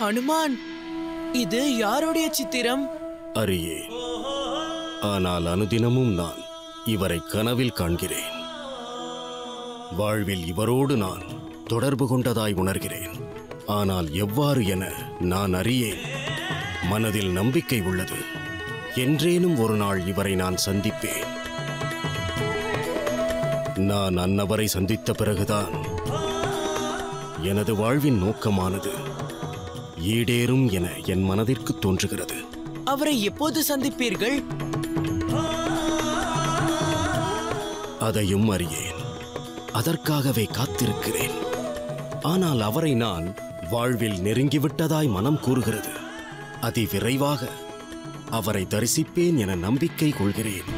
ஹனுமான் இது யாருடைய சித்திரம் அறியே ஆனால் அனுதினமும் நான் இவரை கனவில் காண்கிறேன் வாழ்வில் இவரோடு நான் தொடர்பு கொண்டதாய் உணர்கிறேன் ஆனால் எவ்வாறு என நான் அறியேன் மனதில் நம்பிக்கை உள்ளது என்றேனும் ஒரு நாள் இவரை நான் சந்திப்பேன் நான் அன்னவரை சந்தித்த பிறகுதான் எனது வாழ்வின் நோக்கமானது ஈடேறும் என என் மனதிற்கு தோன்றுகிறது அவரை எப்போது சந்திப்பீர்கள் அதையும் அறியேன் அதற்காகவே காத்திருக்கிறேன் ஆனால் அவரை நான் வாழ்வில் நெருங்கிவிட்டதாய் மனம் கூறுகிறது அதி விரைவாக அவரை தரிசிப்பேன் என நம்பிக்கை கொள்கிறேன்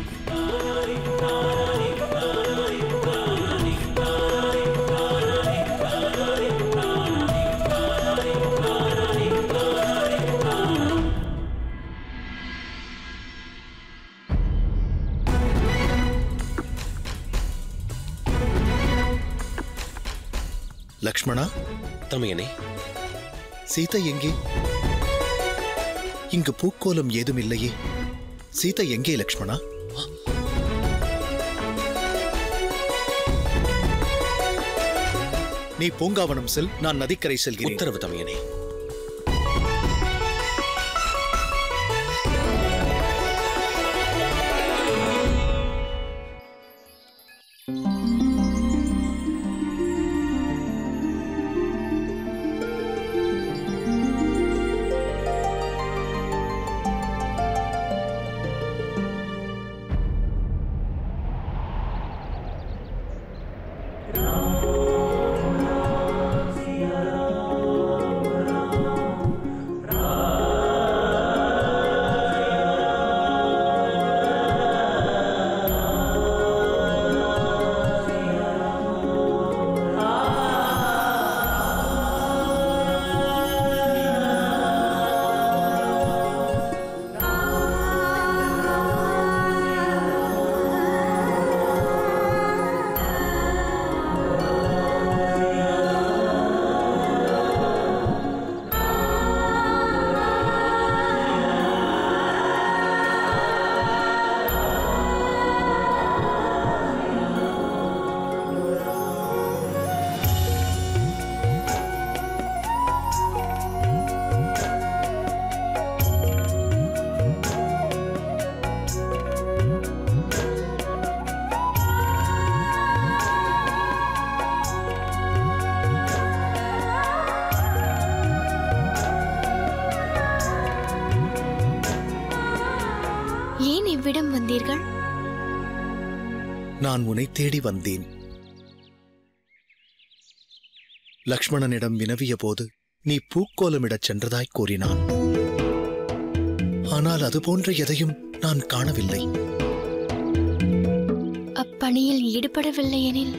லக்ஷ்மணா தமையனே சீதை எங்கே இங்கு பூக்கோலம் ஏதும் இல்லையே சீதை எங்கே லக்ஷ்மணா நீ பூங்காவனம் செல் நான் நதிக்கரை செல்கிறேன் உத்தரவு தமையனே ஏன் இவ்விடம் வந்தீர்கள் நான் உன்னை தேடி வந்தேன் லக்ஷ்மணனிடம் வினவிய போது நீ பூக்கோலமிடச் சென்றதாய் கூறினான் ஆனால் அது போன்ற எதையும் நான் காணவில்லை அப்பணியில் ஈடுபடவில்லை எனில்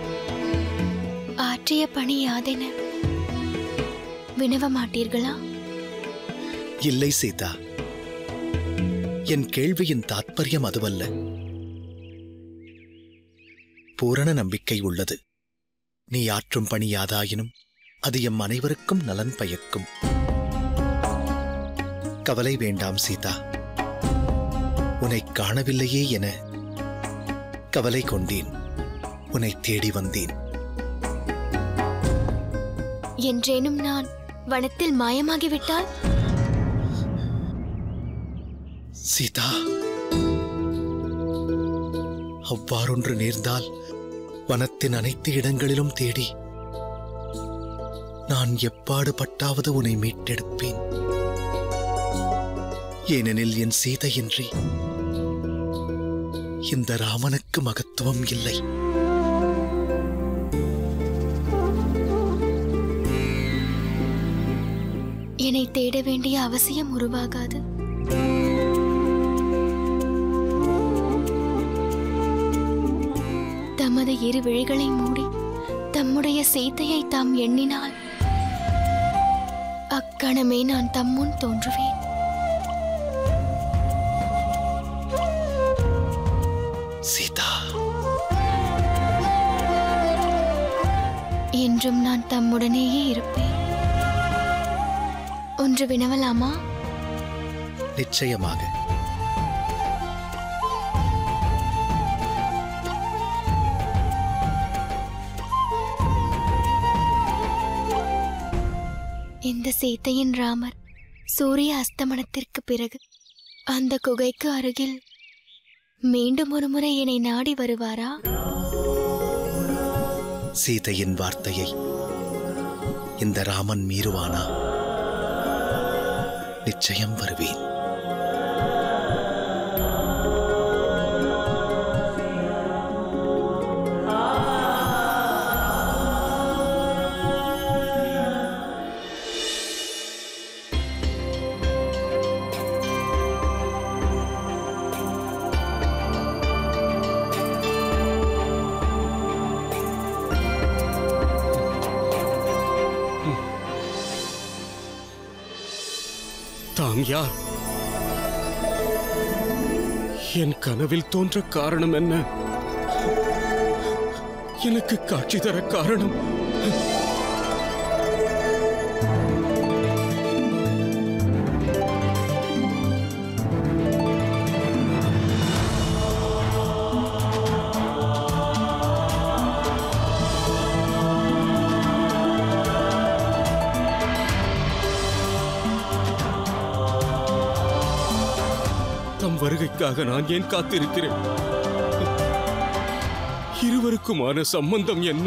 ஆற்றிய பணி யாதென வினவ மாட்டீர்களா இல்லை சீதா என் கேள்வியின் தாத்பரியம் அதுவல்ல பூரண நம்பிக்கை உள்ளது நீ ஆற்றும் பணி யாதாயினும் அது எம் அனைவருக்கும் நலன் பயக்கும் கவலை வேண்டாம் சீதா உன்னை காணவில்லையே என கவலை கொண்டேன் உன்னை தேடி வந்தேன் என்றேனும் நான் வனத்தில் மாயமாகிவிட்டால் சீதா அவ்வாறொன்று நேர்ந்தால் வனத்தின் அனைத்து இடங்களிலும் தேடி நான் எப்பாடு பட்டாவது உன்னை மீட்டெடுப்பேன் ஏனெனில் என் சீதையின்றி இந்த ராமனுக்கு மகத்துவம் இல்லை என்னை தேட வேண்டிய அவசியம் உருவாகாது தமது இரு விழிகளை மூடி தம்முடைய சீத்தையை தாம் எண்ணினால் அக்கணமே நான் தம்முன் தோன்றுவேன் சீதா என்றும் நான் தம்முடனேயே இருப்பேன் ஒன்று வினவலாமா நிச்சயமாக இந்த சீத்தையின் ராமர் சூரிய அஸ்தமனத்திற்கு பிறகு அந்த குகைக்கு அருகில் மீண்டும் ஒரு முறை என்னை நாடி வருவாரா சீதையின் வார்த்தையை இந்த ராமன் மீறுவானா நிச்சயம் வருவேன் தாம் யார் என் கனவில் தோன்ற காரணம் என்ன எனக்கு காட்சி தர காரணம் தம் வருகைக்காக நான் ஏன் காத்திருக்கிறேன் இருவருக்குமான சம்பந்தம் என்ன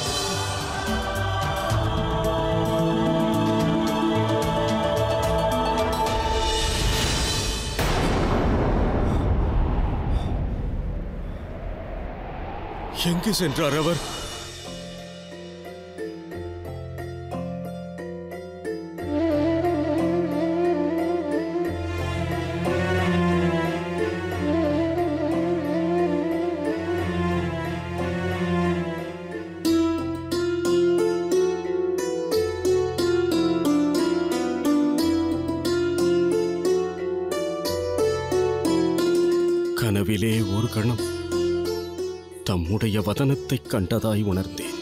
எங்கு சென்றார் அவர் கனவிலே ஒரு கணம் தம்முடைய வதனத்தைக் கண்டதாய் உணர்ந்தேன்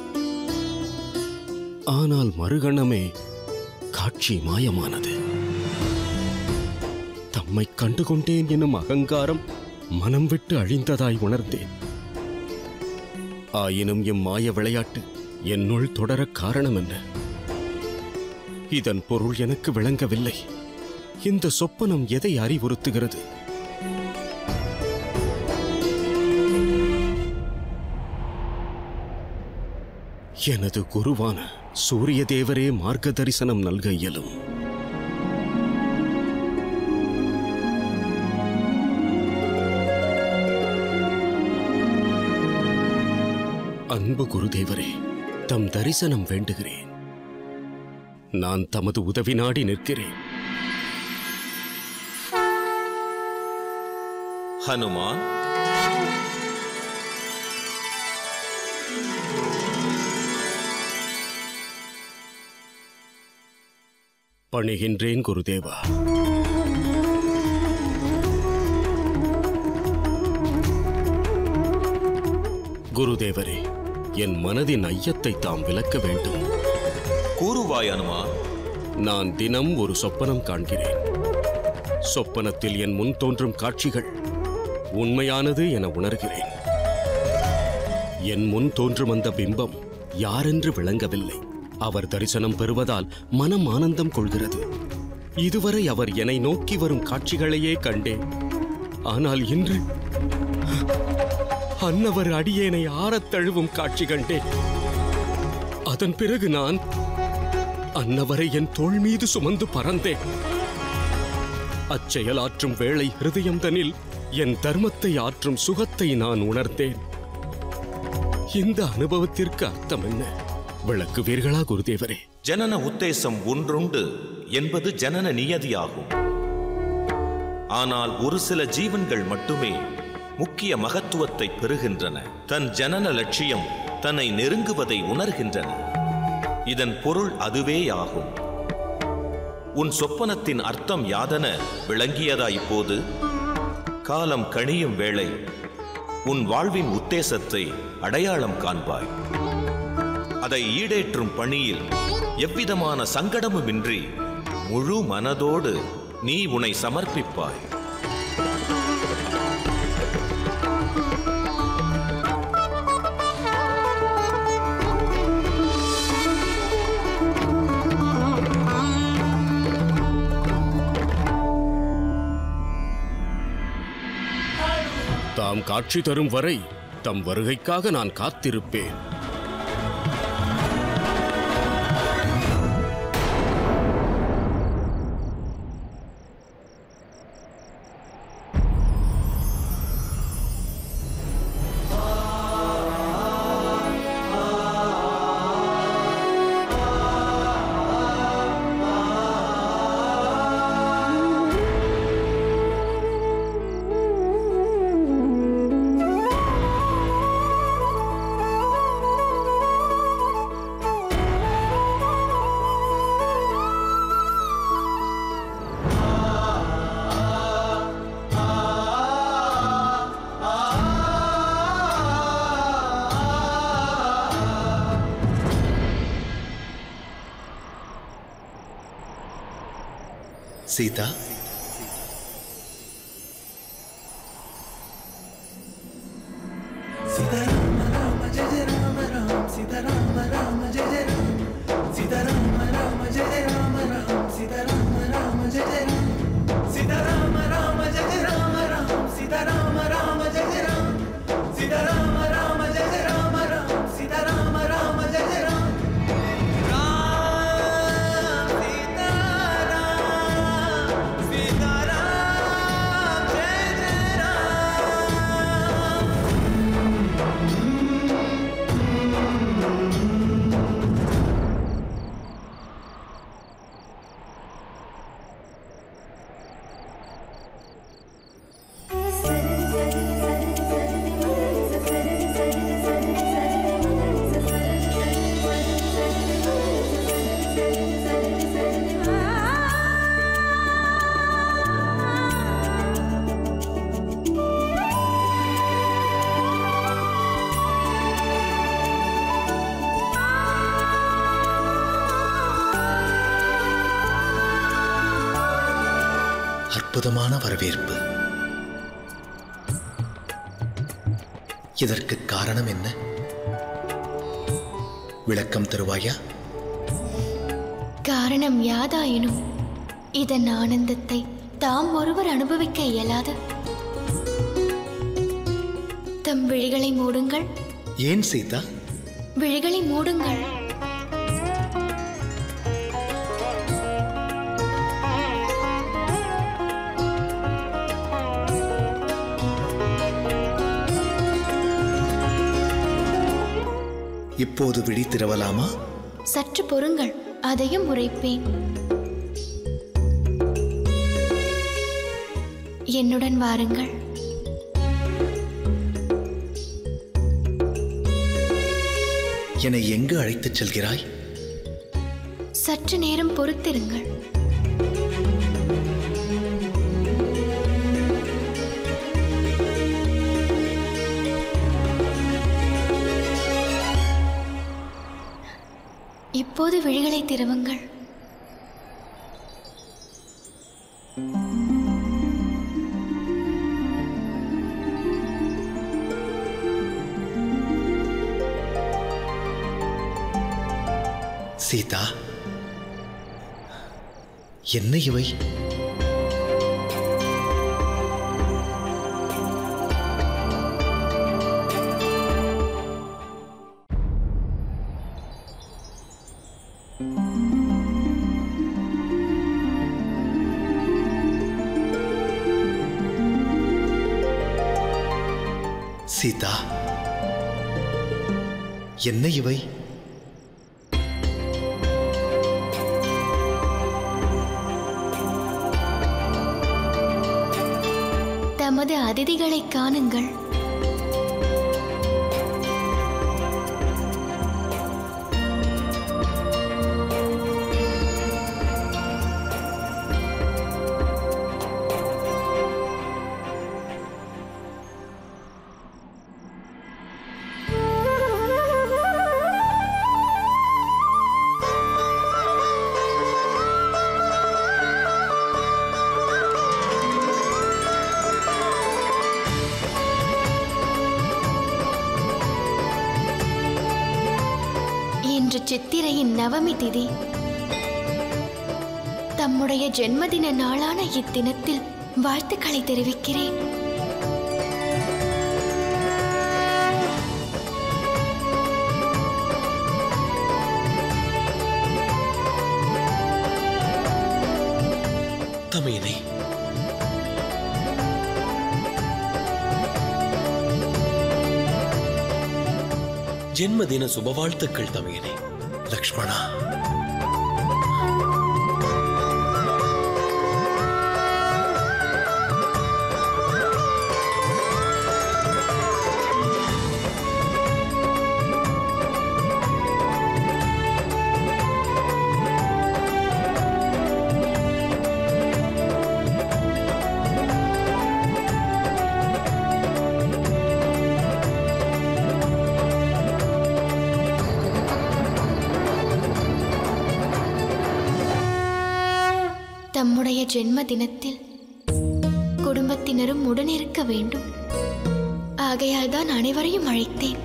ஆனால் மறுகணமே காட்சி மாயமானது தம்மை கண்டுகொண்டேன் எனும் அகங்காரம் மனம் விட்டு அழிந்ததாய் உணர்ந்தேன் ஆயினும் இம்மாய விளையாட்டு என்னுள் தொடர காரணம் என்ன இதன் பொருள் எனக்கு விளங்கவில்லை இந்த சொப்பனம் எதை அறிவுறுத்துகிறது எனது குருவான சூரிய தேவரே மார்க்க தரிசனம் நல்க இயலும் அன்பு குருதேவரே தம் தரிசனம் வேண்டுகிறேன் நான் தமது உதவி நாடி நிற்கிறேன் ஹனுமான் பணிகின்றேன் குருதேவா குருதேவரே என் மனதின் ஐயத்தை தாம் விலக்க வேண்டும் கூறுவாய் அனுமான் நான் தினம் ஒரு சொப்பனம் காண்கிறேன் சொப்பனத்தில் என் முன் தோன்றும் காட்சிகள் உண்மையானது என உணர்கிறேன் என் முன் தோன்றும் அந்த பிம்பம் யாரென்று விளங்கவில்லை அவர் தரிசனம் பெறுவதால் மனம் ஆனந்தம் கொள்கிறது இதுவரை அவர் என்னை நோக்கி வரும் காட்சிகளையே கண்டேன் ஆனால் இன்று அன்னவர் அடியேனை ஆறத் தழுவும் காட்சி கண்டேன் அதன் பிறகு நான் அன்னவரை என் தோள் மீது சுமந்து பறந்தேன் அச்செயலாற்றும் வேளை ஹிருதயம்தனில் என் தர்மத்தை ஆற்றும் சுகத்தை நான் உணர்ந்தேன் இந்த அனுபவத்திற்கு அர்த்தம் என்ன விளக்குவீர்களா குருதேவரே ஜனன உத்தேசம் ஒன்றுண்டு என்பது ஜனன நியதியாகும் ஆனால் ஒரு சில ஜீவன்கள் மட்டுமே முக்கிய மகத்துவத்தை பெறுகின்றன தன் ஜனன லட்சியம் தன்னை நெருங்குவதை உணர்கின்றன இதன் பொருள் அதுவேயாகும் உன் சொப்பனத்தின் அர்த்தம் யாதென விளங்கியதா இப்போது காலம் கணியும் வேளை உன் வாழ்வின் உத்தேசத்தை அடையாளம் காண்பாய் அதை ஈடேற்றும் பணியில் எவ்விதமான சங்கடமுமின்றி முழு மனதோடு நீ உன்னை சமர்ப்பிப்பாய் தாம் காட்சி தரும் வரை தம் வருகைக்காக நான் காத்திருப்பேன் சீதா அற்புதமான வரவேற்பு இதற்கு காரணம் என்ன விளக்கம் தருவாயா காரணம் யாதாயினும் இதன் ஆனந்தத்தை தாம் ஒருவர் அனுபவிக்க இயலாது தம் விழிகளை மூடுங்கள் ஏன் சீதா விழிகளை மூடுங்கள் இப்போது விழி திறவலாமா சற்று பொறுங்கள் அதையும் உரைப்பேன் என்னுடன் வாருங்கள் என்னை எங்கு அழைத்துச் செல்கிறாய் சற்று நேரம் பொறுத்திருங்கள் இப்போது விழிகளை திறவுங்கள் சீதா என்ன இவை சீதா என்ன இவை தமது அதிதிகளை காணுங்கள் சித்திரையின் நவமி திதி தம்முடைய ஜென்மதின நாளான இத்தினத்தில் வாழ்த்துக்களை தெரிவிக்கிறேன் தமையனே ஜென்மதின சுபவாழ்த்துக்கள் தமையனே லக்ஷ்மணா தம்முடைய ஜென்ம தினத்தில் குடும்பத்தினரும் உடனிருக்க வேண்டும் ஆகையால் தான் அனைவரையும் அழைத்தேன்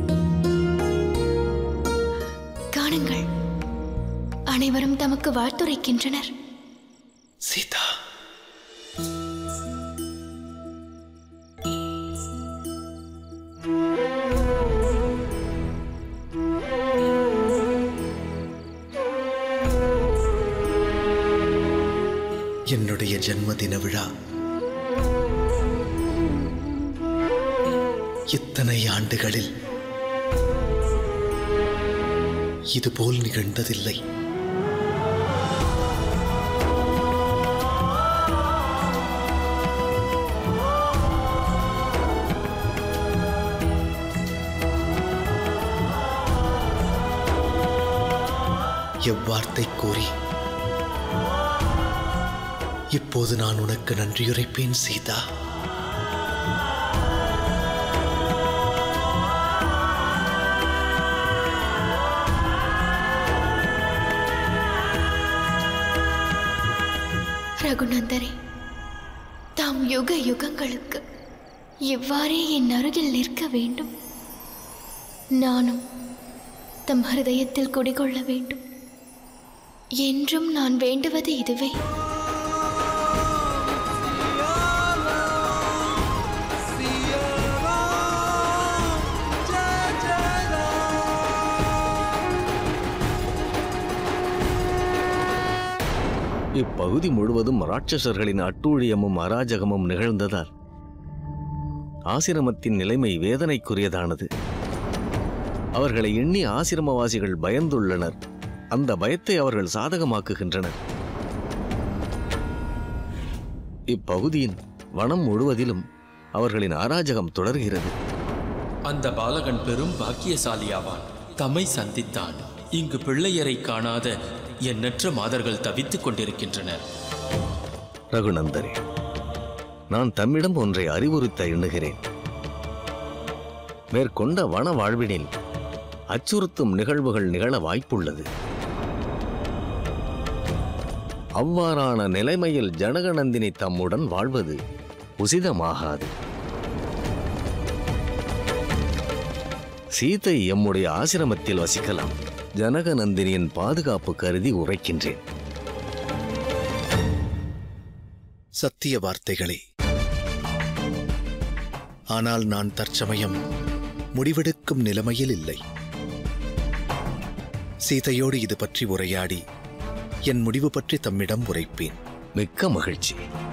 காணுங்கள் அனைவரும் தமக்கு வாழ்த்துரைக்கின்றனர் சீதா என்னுடைய ஜென்மதின விழா இத்தனை ஆண்டுகளில் இதுபோல் நிகழ்ந்ததில்லை எவ்வார்த்தை கூறி இப்போது நான் உனக்கு நன்றியுரைப்பேன் சீதா ரகுநந்தரே தாம் யுக யுகங்களுக்கு இவ்வாறே என் அருகில் நிற்க வேண்டும் நானும் தம் ஹிருதயத்தில் குடிகொள்ள வேண்டும் என்றும் நான் வேண்டுவது இதுவே இப்பகுதி முழுவதும் ராட்சசர்களின் அட்டூழியமும் அராஜகமும் நிகழ்ந்ததால் ஆசிரமத்தின் நிலைமை வேதனைக்குரியதானது அவர்களை எண்ணி ஆசிரமவாசிகள் பயந்துள்ளனர் அந்த பயத்தை அவர்கள் சாதகமாக்குகின்றனர் இப்பகுதியின் வனம் முழுவதிலும் அவர்களின் அராஜகம் தொடர்கிறது அந்த பாலகன் பெரும் பாக்கியசாலியாவான் தம்மை சந்தித்தான் இங்கு பிள்ளையரை காணாத எண்ணற்ற மாதர்கள் தவித்துக் கொண்டிருக்கின்றனர் ரகுநந்தரே நான் தம்மிடம் ஒன்றை அறிவுறுத்த எண்ணுகிறேன் மேற்கொண்ட வன வாழ்வினில் அச்சுறுத்தும் நிகழ்வுகள் நிகழ வாய்ப்புள்ளது அவ்வாறான நிலைமையில் ஜனகநந்தினி தம்முடன் வாழ்வது உசிதமாகாது சீதை எம்முடைய ஆசிரமத்தில் வசிக்கலாம் ஜனகநந்தினியின் பாதுகாப்பு கருதி உரைக்கின்றேன் சத்திய வார்த்தைகளே ஆனால் நான் தற்சமயம் முடிவெடுக்கும் நிலைமையில் இல்லை சீதையோடு இது பற்றி உரையாடி என் முடிவு பற்றி தம்மிடம் உரைப்பேன் மிக்க மகிழ்ச்சி